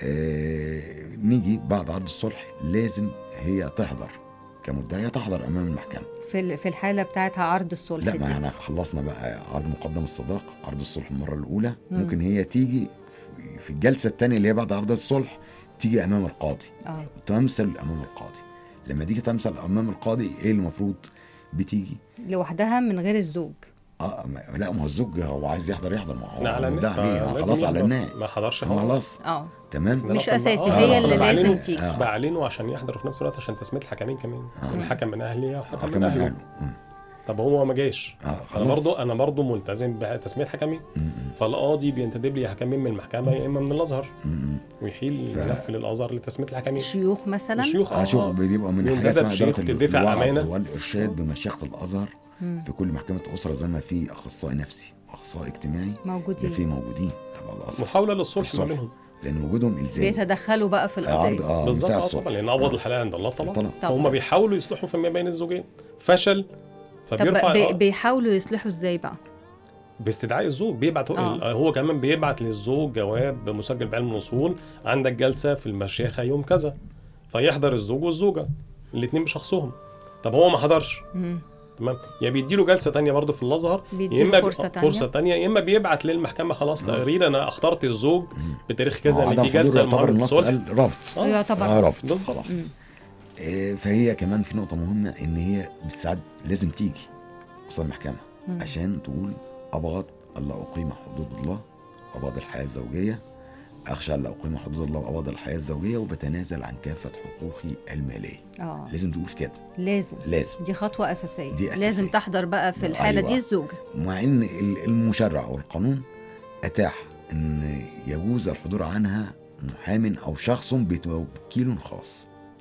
[SPEAKER 5] آه نيجي بعد عرض الصلح لازم هي تحضر كمدعيه تحضر امام المحكمه
[SPEAKER 2] في ال- في الحاله بتاعتها عرض الصلح
[SPEAKER 5] لا
[SPEAKER 2] دي
[SPEAKER 5] ما احنا خلصنا بقى عرض مقدم الصداق عرض الصلح المره الاولى
[SPEAKER 2] مم.
[SPEAKER 5] ممكن هي تيجي في- في الجلسه الثانيه اللي هي بعد عرض الصلح تيجي امام القاضي
[SPEAKER 2] اه
[SPEAKER 5] تمثل امام القاضي لما تيجي تمثل امام القاضي ايه المفروض بتيجي
[SPEAKER 2] لوحدها من غير الزوج
[SPEAKER 5] اه ما لا ما هو الزوج هو عايز يحضر يحضر ما هو
[SPEAKER 4] لا على
[SPEAKER 5] مدعي
[SPEAKER 4] النت
[SPEAKER 5] عليه آه،
[SPEAKER 4] فلازم
[SPEAKER 5] خلاص
[SPEAKER 4] يحضر.
[SPEAKER 5] على
[SPEAKER 4] ما حضرش
[SPEAKER 5] خلاص
[SPEAKER 4] خلاص
[SPEAKER 2] اه
[SPEAKER 5] تمام
[SPEAKER 4] أنا
[SPEAKER 2] مش
[SPEAKER 4] أصلاً
[SPEAKER 2] أساسي،
[SPEAKER 4] بقى-
[SPEAKER 2] هي
[SPEAKER 4] أنا أصلاً
[SPEAKER 2] اللي
[SPEAKER 4] بعلنه-
[SPEAKER 2] لازم تيجي.
[SPEAKER 5] آه.
[SPEAKER 4] بعلنه عشان يحضر وفي نفس الوقت عشان تسميه الحكمين كمان
[SPEAKER 5] آه.
[SPEAKER 4] الحكم من اهلي وحكم
[SPEAKER 5] حكم
[SPEAKER 4] من
[SPEAKER 5] من
[SPEAKER 4] اهله
[SPEAKER 5] اهله مم.
[SPEAKER 4] طب هو ما جاش
[SPEAKER 5] اه
[SPEAKER 4] انا
[SPEAKER 5] خلاص
[SPEAKER 4] برضو انا برضو ملتزم بتسميه حكمين
[SPEAKER 5] مم،
[SPEAKER 4] فالقاضي بينتدب لي حكمين من المحكمه يا اما من الازهر
[SPEAKER 5] مم، مم.
[SPEAKER 4] ويحيل
[SPEAKER 5] ف-
[SPEAKER 4] الملف للازهر لتسميه الحكمين
[SPEAKER 2] شيوخ مثلا
[SPEAKER 4] الشيوخ
[SPEAKER 5] اه شوف بيبقى من
[SPEAKER 4] يوم
[SPEAKER 5] حاجه
[SPEAKER 4] بدأ
[SPEAKER 5] اسمها
[SPEAKER 4] بشيخ
[SPEAKER 5] اداره
[SPEAKER 4] تدفع
[SPEAKER 5] الوعظ
[SPEAKER 4] أمانة.
[SPEAKER 5] والارشاد بمشيخه الازهر
[SPEAKER 2] مم.
[SPEAKER 5] في كل محكمه اسره زي ما في اخصائي نفسي واخصائي اجتماعي ده
[SPEAKER 2] موجودين
[SPEAKER 5] في موجودين تبع الازهر
[SPEAKER 4] محاوله للصلح ما
[SPEAKER 5] الصلح.
[SPEAKER 4] بينهم
[SPEAKER 5] لان وجودهم الزامي
[SPEAKER 2] بيتدخلوا بقى في
[SPEAKER 5] عرض
[SPEAKER 2] القضيه
[SPEAKER 5] اه من
[SPEAKER 4] بالظبط
[SPEAKER 5] ساعه
[SPEAKER 4] آه
[SPEAKER 5] الصبح
[SPEAKER 4] طبعا لان ابغض الحلال عند الله طبعا
[SPEAKER 5] طبعا
[SPEAKER 2] طبعا.
[SPEAKER 4] فهم بيحاولوا يصلحوا فيما بين الزوجين فشل
[SPEAKER 2] طب
[SPEAKER 4] فبيرفع
[SPEAKER 2] بي
[SPEAKER 4] آه،
[SPEAKER 2] بيحاولوا يصلحوا ازاي بقى
[SPEAKER 4] باستدعاء الزوج بيبعت
[SPEAKER 2] آه.
[SPEAKER 4] آه. هو كمان بيبعت للزوج جواب مسجل بعلم الاصول عندك جلسه في المشيخه يوم كذا فيحضر الزوج والزوجه الاثنين بشخصهم طب هو ما حضرش
[SPEAKER 2] مم.
[SPEAKER 4] تمام يا بيديله جلسه تانية برضه في الازهر يا
[SPEAKER 2] بيديله
[SPEAKER 4] اما
[SPEAKER 2] فرصة
[SPEAKER 4] بي-
[SPEAKER 2] تانية.
[SPEAKER 4] فرصه تانية يا اما بيبعت للمحكمه خلاص
[SPEAKER 5] خلاص.
[SPEAKER 4] تقرير انا اخترت الزوج بتاريخ كذا
[SPEAKER 5] هو
[SPEAKER 4] اللي
[SPEAKER 5] عدم
[SPEAKER 4] في
[SPEAKER 5] حضور
[SPEAKER 4] جلسه
[SPEAKER 5] يعتبر
[SPEAKER 4] المعارض
[SPEAKER 5] النص
[SPEAKER 4] الصلح
[SPEAKER 5] قال رفض
[SPEAKER 4] آه.
[SPEAKER 2] يعتبر
[SPEAKER 5] اه رفض
[SPEAKER 4] بالظبط.
[SPEAKER 5] خلاص
[SPEAKER 2] مم.
[SPEAKER 5] آه، فهي كمان في نقطة مهمة إن هي بتساعد لازم تيجي قصاد المحكمة
[SPEAKER 2] مم.
[SPEAKER 5] عشان تقول أبغض ألا أقيم حدود الله أبغض الحياة الزوجية أخشى ألا أقيم حدود الله وأبغض الحياة الزوجية وبتنازل عن كافة حقوقي المالية
[SPEAKER 2] اه
[SPEAKER 5] لازم تقول كده
[SPEAKER 2] لازم
[SPEAKER 5] لازم
[SPEAKER 2] دي خطوة أساسية.
[SPEAKER 5] دي أساسية.
[SPEAKER 2] لازم تحضر بقى في الحالة
[SPEAKER 5] أيوة.
[SPEAKER 2] دي الزوجة
[SPEAKER 5] مع إن ال- المشرع أو القانون أتاح إن يجوز الحضور عنها محام أو شخص بتوكيل خاص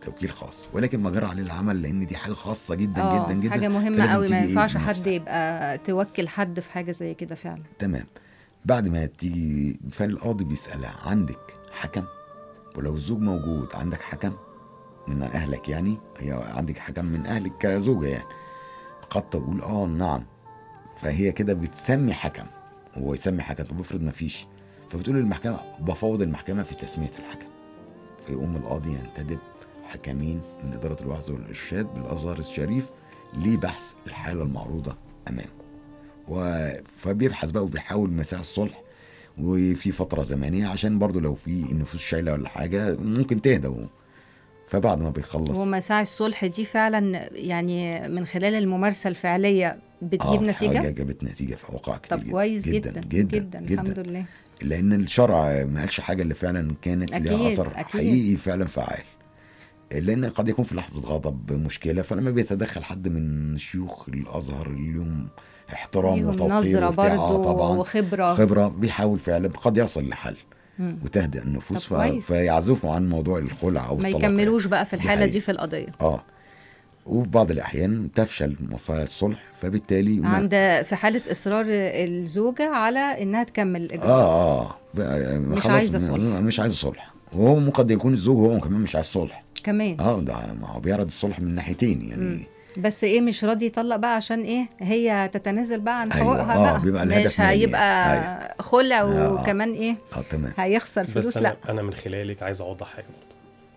[SPEAKER 5] توكيل خاص ولكن ما جرى عليه العمل لان دي حاجه خاصه جدا
[SPEAKER 2] آه،
[SPEAKER 5] جدا جدا
[SPEAKER 2] حاجه مهمه
[SPEAKER 5] فلازم
[SPEAKER 2] قوي ما
[SPEAKER 5] تيجي إيه
[SPEAKER 2] ينفعش حد
[SPEAKER 5] بنفسها.
[SPEAKER 2] يبقى توكل حد في حاجه زي كده فعلا
[SPEAKER 5] تمام بعد ما تيجي فالقاضي بيسألها عندك حكم ولو الزوج موجود عندك حكم من اهلك يعني هي عندك حكم من اهلك كزوجه يعني قد تقول اه نعم فهي كده بتسمي حكم هو يسمي حكم طب افرض ما فيش فبتقول للمحكمه بفوض المحكمه في تسميه الحكم فيقوم القاضي ينتدب حكمين من اداره الوعظ والارشاد بالازهر الشريف لبحث الحاله المعروضه امامه و... فبيبحث بقى وبيحاول مساء الصلح وفي فترة زمنية عشان برضو لو في النفوس شايلة ولا حاجة ممكن تهدى و... فبعد ما بيخلص
[SPEAKER 2] ومساعي الصلح دي فعلا يعني من خلال الممارسه الفعليه بتجيب
[SPEAKER 5] آه،
[SPEAKER 2] نتيجه
[SPEAKER 5] حاجة جابت نتيجة في أوقات كتير
[SPEAKER 2] طب
[SPEAKER 5] جدا
[SPEAKER 2] كويس
[SPEAKER 5] جدا
[SPEAKER 2] جدا
[SPEAKER 5] جدا,
[SPEAKER 2] جدا,
[SPEAKER 5] جدا,
[SPEAKER 2] الحمد لله
[SPEAKER 5] لأن الشرع ما قالش حاجة اللي فعلا كانت
[SPEAKER 2] أكيد،
[SPEAKER 5] ليها أثر
[SPEAKER 2] أكيد.
[SPEAKER 5] حقيقي فعلا فعال لأن قد يكون في لحظة غضب مشكلة فلما بيتدخل حد من شيوخ الأزهر اللي لهم احترام
[SPEAKER 2] ليهم
[SPEAKER 5] وتوقير
[SPEAKER 2] نظره
[SPEAKER 5] وبتاع، آه،
[SPEAKER 2] برضو
[SPEAKER 5] طبعا
[SPEAKER 2] وخبره
[SPEAKER 5] خبره بيحاول فعلا قد يصل لحل
[SPEAKER 2] مم.
[SPEAKER 5] وتهدئ النفوس
[SPEAKER 2] طب
[SPEAKER 5] ف...
[SPEAKER 2] كويس.
[SPEAKER 5] فيعزفوا عن موضوع الخلع او
[SPEAKER 2] ما
[SPEAKER 5] الطلاق
[SPEAKER 2] يكملوش بقى في
[SPEAKER 5] دي
[SPEAKER 2] الحاله
[SPEAKER 5] حقيقة.
[SPEAKER 2] دي في القضيه
[SPEAKER 5] يعني. اه وفي بعض الاحيان تفشل مصالح الصلح فبالتالي ما-
[SPEAKER 2] عند في حاله اصرار الزوجه على انها تكمل الاجراءات
[SPEAKER 5] اه اه ف-
[SPEAKER 2] مش
[SPEAKER 5] خلاص
[SPEAKER 2] عايزة
[SPEAKER 5] م-
[SPEAKER 2] صلح.
[SPEAKER 5] مش عايز صلح وهو ممكن يكون الزوج هو كمان مش عايز صلح
[SPEAKER 2] كمان
[SPEAKER 5] اه ده ما هو بيعرض الصلح من ناحيتين يعني
[SPEAKER 2] بس ايه مش راضي يطلق بقى عشان ايه هي تتنازل بقى عن
[SPEAKER 5] أيوة،
[SPEAKER 2] حقوقها
[SPEAKER 5] آه،
[SPEAKER 2] بقى
[SPEAKER 5] بيبقى الهدف
[SPEAKER 2] مش
[SPEAKER 5] مالي.
[SPEAKER 2] هيبقى خلع
[SPEAKER 5] آه.
[SPEAKER 2] وكمان ايه
[SPEAKER 5] اه تمام
[SPEAKER 2] هيخسر
[SPEAKER 4] بس
[SPEAKER 2] فلوس
[SPEAKER 4] انا
[SPEAKER 2] لا
[SPEAKER 4] انا من خلالك عايز اوضح حاجه برضه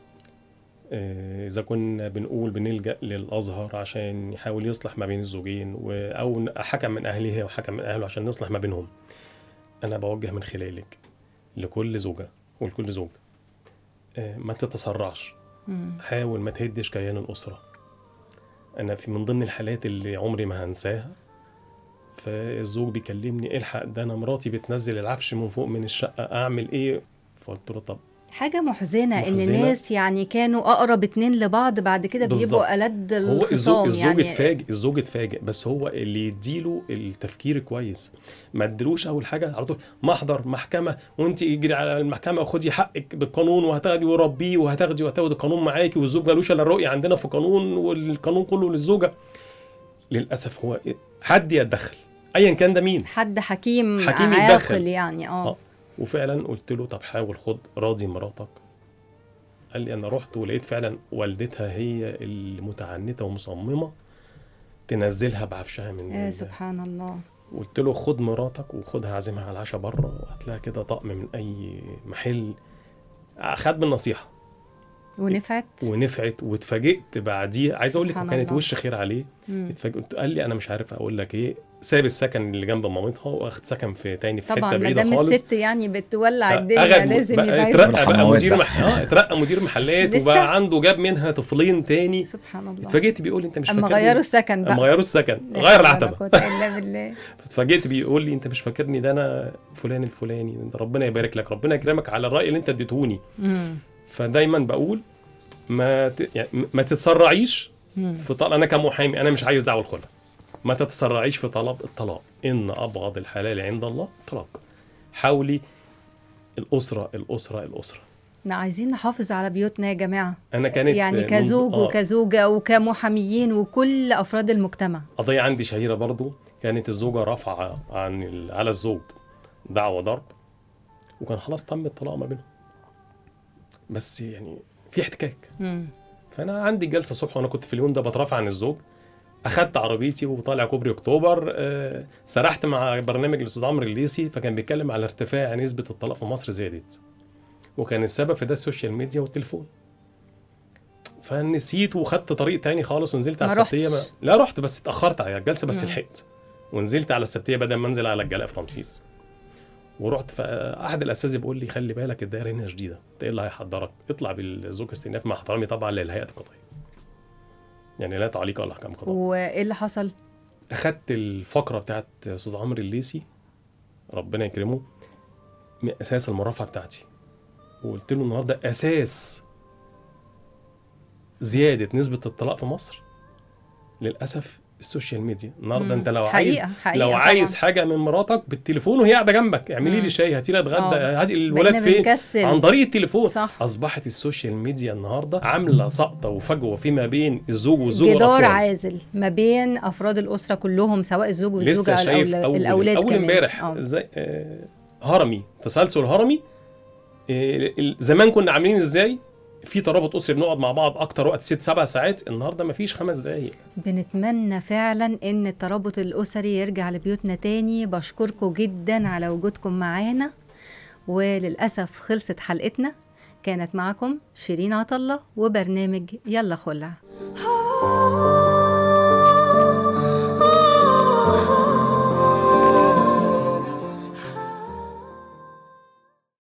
[SPEAKER 4] آه، اذا كنا بنقول بنلجا للازهر عشان يحاول يصلح ما بين الزوجين و... او حكم من اهلها وحكم من اهله عشان نصلح ما بينهم انا بوجه من خلالك لكل زوجه ولكل زوج آه، ما تتسرعش
[SPEAKER 2] مم.
[SPEAKER 4] حاول ما تهدش كيان الاسره انا في من ضمن الحالات اللي عمري ما هنساها فالزوج بيكلمني الحق ده انا مراتي بتنزل العفش من فوق من الشقه اعمل ايه فقلت له طب
[SPEAKER 2] حاجة محزنة, ان
[SPEAKER 4] محزنة.
[SPEAKER 2] الناس يعني كانوا اقرب اتنين لبعض بعد كده
[SPEAKER 4] بالظبط.
[SPEAKER 2] بيبقوا ألد
[SPEAKER 4] هو الزوج
[SPEAKER 2] الخصام
[SPEAKER 4] الزوج
[SPEAKER 2] يعني
[SPEAKER 4] اتفاجئ الزوج اتفاجئ بس هو اللي يديله التفكير كويس ما ادلوش اول حاجه على طول محضر محكمه وانت اجري على المحكمه وخدي حقك بالقانون وهتاخدي وربيه وهتاخدي وهتاخدي القانون معاكي والزوج مالوش الا الرؤيه عندنا في قانون والقانون كله للزوجه للاسف هو حد يتدخل ايا كان ده مين
[SPEAKER 2] حد حكيم,
[SPEAKER 4] حكيم
[SPEAKER 2] عاقل
[SPEAKER 4] يتدخل.
[SPEAKER 2] يعني اه
[SPEAKER 4] آه. وفعلا قلت له طب حاول خد راضي مراتك قال لي انا رحت ولقيت فعلا والدتها هي المتعنته ومصممه تنزلها بعفشها من
[SPEAKER 2] يا
[SPEAKER 4] ال-
[SPEAKER 2] سبحان الله
[SPEAKER 4] قلت له خد مراتك وخدها عازمها على العشاء بره وهات لها كده طقم من اي محل خد بالنصيحه
[SPEAKER 2] ونفعت
[SPEAKER 4] ونفعت واتفاجئت بعديها عايز اقول لك
[SPEAKER 2] سبحان
[SPEAKER 4] كانت
[SPEAKER 2] الله.
[SPEAKER 4] وش خير عليه
[SPEAKER 2] مم.
[SPEAKER 4] اتفاجئت قال لي انا مش عارف اقول لك ايه ساب السكن اللي جنب مامتها واخد سكن في تاني في
[SPEAKER 2] طبعا
[SPEAKER 4] حته
[SPEAKER 2] ما
[SPEAKER 4] بعيده
[SPEAKER 2] دام
[SPEAKER 4] خالص
[SPEAKER 2] الست يعني بتولع الدنيا
[SPEAKER 4] أغد
[SPEAKER 2] لازم
[SPEAKER 4] بقى
[SPEAKER 2] يبقى
[SPEAKER 4] اترقى بقى
[SPEAKER 5] الحموات
[SPEAKER 4] مدير
[SPEAKER 5] بقى.
[SPEAKER 4] مح... اه اترقى مدير محلات
[SPEAKER 2] لسه؟
[SPEAKER 4] وبقى عنده جاب منها طفلين تاني
[SPEAKER 2] سبحان الله
[SPEAKER 4] اتفاجئت بيقول لي انت مش
[SPEAKER 2] اما
[SPEAKER 4] فاكرني
[SPEAKER 2] غيروا السكن بقى
[SPEAKER 4] اما غيروا السكن
[SPEAKER 2] لا
[SPEAKER 4] غير
[SPEAKER 2] حول ولا
[SPEAKER 4] العتبه
[SPEAKER 2] قوة الا بالله
[SPEAKER 4] اتفاجئت بيقول لي انت مش فاكرني ده انا فلان الفلاني انت ربنا يبارك لك ربنا يكرمك على الراي اللي انت اديتهوني
[SPEAKER 2] مم.
[SPEAKER 4] فدايما بقول ما ت... يعني ما تتسرعيش
[SPEAKER 2] مم.
[SPEAKER 4] في طلب انا كمحامي انا مش عايز دعوه الخلع ما تتسرعيش في طلب الطلاق ان ابغض الحلال عند الله طلاق حاولي الاسره الاسره الاسره
[SPEAKER 2] احنا عايزين نحافظ على بيوتنا يا جماعة
[SPEAKER 4] انا كانت
[SPEAKER 2] يعني
[SPEAKER 4] من-
[SPEAKER 2] كزوج
[SPEAKER 4] آه،
[SPEAKER 2] وكزوجة وكمحاميين وكل أفراد المجتمع
[SPEAKER 4] قضيه عندي شهيره برضو كانت الزوجه رافعه عن ال- على الزوج دعوه ضرب وكان خلاص تم الطلاق ما بينهم بس يعني في احتكاك
[SPEAKER 2] مم.
[SPEAKER 4] فانا عندي جلسه الصبح وانا كنت في اليوم ده بترافع عن الزوج اخدت عربيتي وطالع كوبري اكتوبر آه، سرحت مع برنامج الاستاذ عمرو الليسي فكان بيتكلم على ارتفاع نسبه الطلاق في مصر زادت وكان السبب في ده السوشيال ميديا والتليفون فنسيت وخدت طريق تاني خالص ونزلت على
[SPEAKER 2] ما
[SPEAKER 4] السبتيه
[SPEAKER 2] رحتش.
[SPEAKER 4] لا رحت بس اتاخرت على الجلسه بس
[SPEAKER 2] مم.
[SPEAKER 4] لحقت ونزلت على السبتيه بدل ما انزل على الجلاء في رمسيس ورحت فاحد الاساتذه بيقول لي خلي بالك الدائره هنا شديده انت ايه اللي هيحضرك اطلع بالزوج استئناف مع احترامي طبعا للهيئه القضائيه يعني لا تعليق ولا احكام قضاء
[SPEAKER 2] وإيه اللي حصل؟
[SPEAKER 4] اخدت الفقره بتاعت استاذ عمرو الليسي ربنا يكرمه من اساس المرافعه بتاعتي وقلت له النهارده اساس زياده نسبه الطلاق في مصر للاسف السوشيال ميديا النهارده
[SPEAKER 2] مم.
[SPEAKER 4] انت لو
[SPEAKER 2] حقيقة-
[SPEAKER 4] عايز
[SPEAKER 2] حقيقة
[SPEAKER 4] لو
[SPEAKER 2] طبعاً.
[SPEAKER 4] عايز حاجه من مراتك بالتليفون وهي قاعده جنبك اعملي
[SPEAKER 2] مم.
[SPEAKER 4] لي شاي هاتي لي اتغدى
[SPEAKER 2] آه.
[SPEAKER 4] هاتي الولاد
[SPEAKER 2] بقينا
[SPEAKER 4] فين
[SPEAKER 2] بنكسل.
[SPEAKER 4] عن طريق التليفون
[SPEAKER 2] صح.
[SPEAKER 4] اصبحت السوشيال ميديا النهارده عامله سقطه وفجوه فيما بين الزوج والزوجه
[SPEAKER 2] جدار
[SPEAKER 4] والاطفال
[SPEAKER 2] عازل ما بين افراد الاسره كلهم سواء الزوج والزوجه
[SPEAKER 4] لسه شايف
[SPEAKER 2] الأول-
[SPEAKER 4] اول
[SPEAKER 2] الاولاد
[SPEAKER 4] اول
[SPEAKER 2] كمان.
[SPEAKER 4] امبارح
[SPEAKER 2] آه.
[SPEAKER 4] ازاي آه هرمي تسلسل هرمي آه ال- زمان كنا عاملين ازاي في ترابط اسري بنقعد مع بعض اكتر وقت ست سبع ساعات النهارده مفيش خمس دقايق
[SPEAKER 2] بنتمنى فعلا ان الترابط الاسري يرجع لبيوتنا تاني بشكركم جدا على وجودكم معانا وللاسف خلصت حلقتنا كانت معكم شيرين عطله وبرنامج يلا خلع
[SPEAKER 3] آه